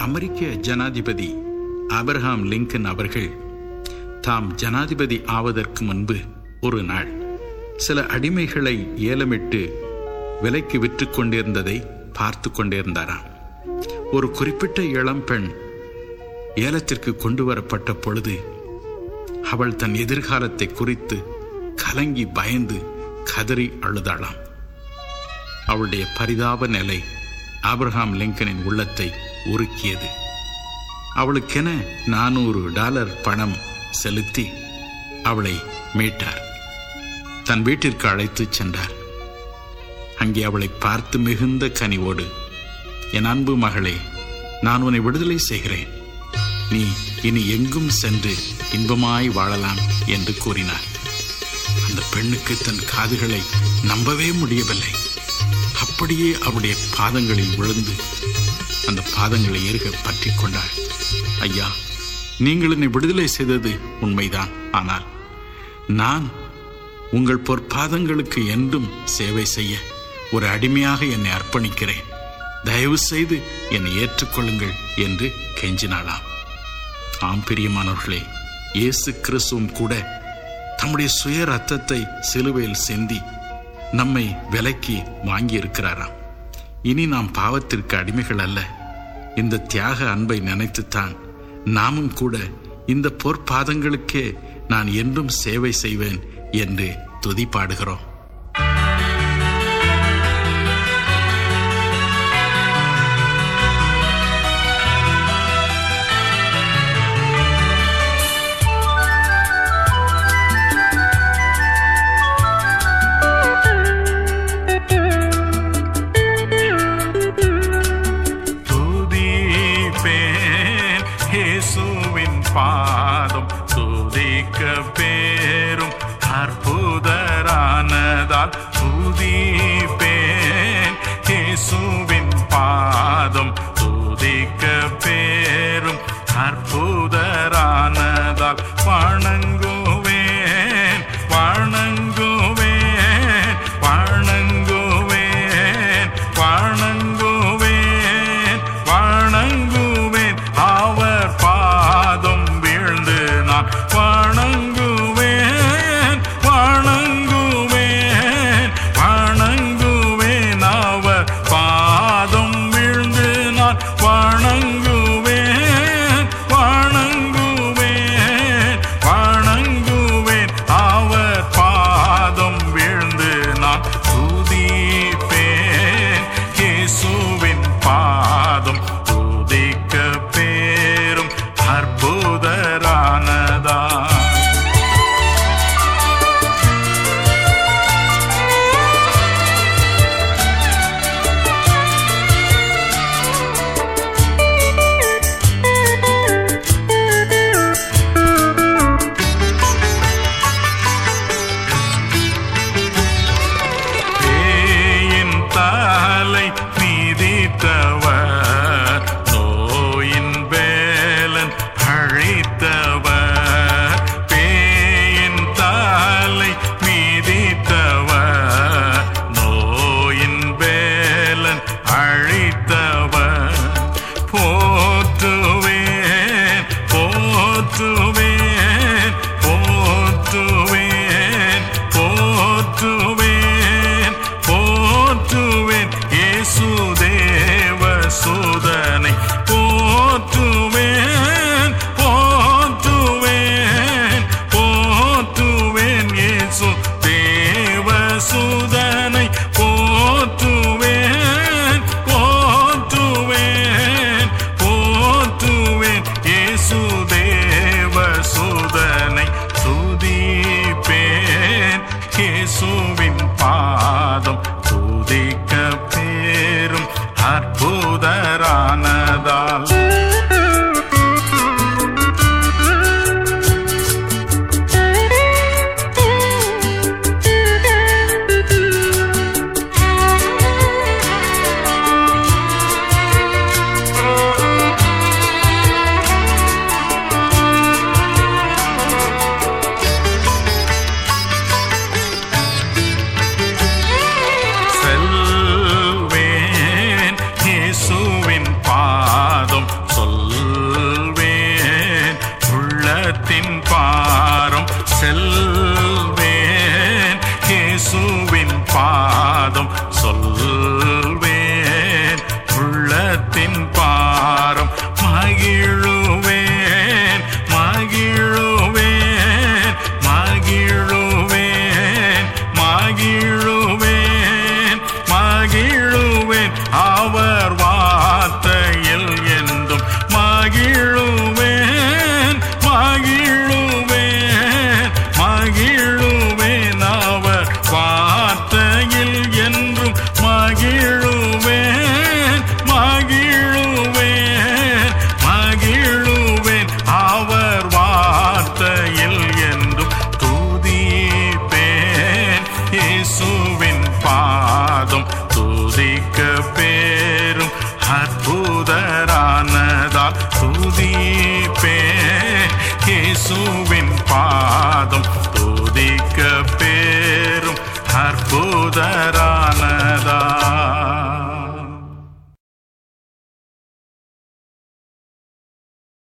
அமெரிக்க ஜனாதிபதி Abraham Lincoln அவர்கள் தாம் ஜனாதிபதி ஆவதற்கு முன்பு ஒரு நாள் சில அடிமைகளை ஏலமிட்டு விலைக்கு விற்று கொண்டிருந்ததை பார்த்து கொண்டிருந்தாராம் ஒரு குறிப்பிட்ட இளம்பெண் ஏலத்திற்கு கொண்டு வரப்பட்ட பொழுது அவள் தன் எதிர்காலத்தை குறித்து கலங்கி பயந்து கதறி அழுதாளாம் அவளுடைய பரிதாப நிலை ஆபிரகாம் லிங்கனின் உள்ளத்தை உருக்கியது அவளுக்கென நானூறு டாலர் பணம் செலுத்தி அவளை மீட்டார் தன் வீட்டிற்கு அழைத்துச் சென்றார் அங்கே அவளை பார்த்து மிகுந்த கனிவோடு என் அன்பு மகளே நான் உன்னை விடுதலை செய்கிறேன் நீ இனி எங்கும் சென்று இன்பமாய் வாழலாம் என்று கூறினார் அந்த பெண்ணுக்கு தன் காதுகளை நம்பவே முடியவில்லை அப்படியே அவருடைய பாதங்களில் விழுந்து அந்த பாதங்களை ஏறுக பற்றி கொண்டாள் ஐயா நீங்கள் என்னை விடுதலை செய்தது உண்மைதான் ஆனால் நான் உங்கள் பொற்பாதங்களுக்கு என்றும் சேவை செய்ய ஒரு அடிமையாக என்னை அர்ப்பணிக்கிறேன் தயவு செய்து என்னை ஏற்றுக்கொள்ளுங்கள் என்று கெஞ்சினாளாம் ஆம் பிரியமானவர்களே இயேசு கிறிஸ்துவும் கூட தம்முடைய சுய ரத்தத்தை சிலுவையில் சிந்தி நம்மை விலைக்கு வாங்கி இருக்கிறாராம் இனி நாம் பாவத்திற்கு அடிமைகள் அல்ல இந்த தியாக அன்பை நினைத்துத்தான் நாமும் கூட இந்த பொற்பாதங்களுக்கே நான் என்றும் சேவை செய்வேன் என்று துதி பாடுகிறோம் துதிப்பேன் இயேசுவின் பாதம் துதிக்க பேரும் அற்புதரானதால் துதிப்பேன் இயேசுவின் பாதம் துதிக்க பேரும் அற்புதரானதால் வணங்குவேன் வணங்குவேன் வணங்குவேன் வணங்குவேன் வணங்குவேன் அவர் பாதம் வீழ்ந்து நான் வணங்குவேன் வணங்குவேன் வணங்குவேன் அவர் பாதம் வீழ்ந்து நான் வணங்குவேன் வணங்குவேன் வணங்குவேன் அவர் பாதம் வீழ்ந்து நான் துதிப்பேன் இயேசுவின் பாதம் துதிக்க பேரும் அற்புதரானதா இயேசுவின் பாதம் துதிக்க பேரும் அற்புதரா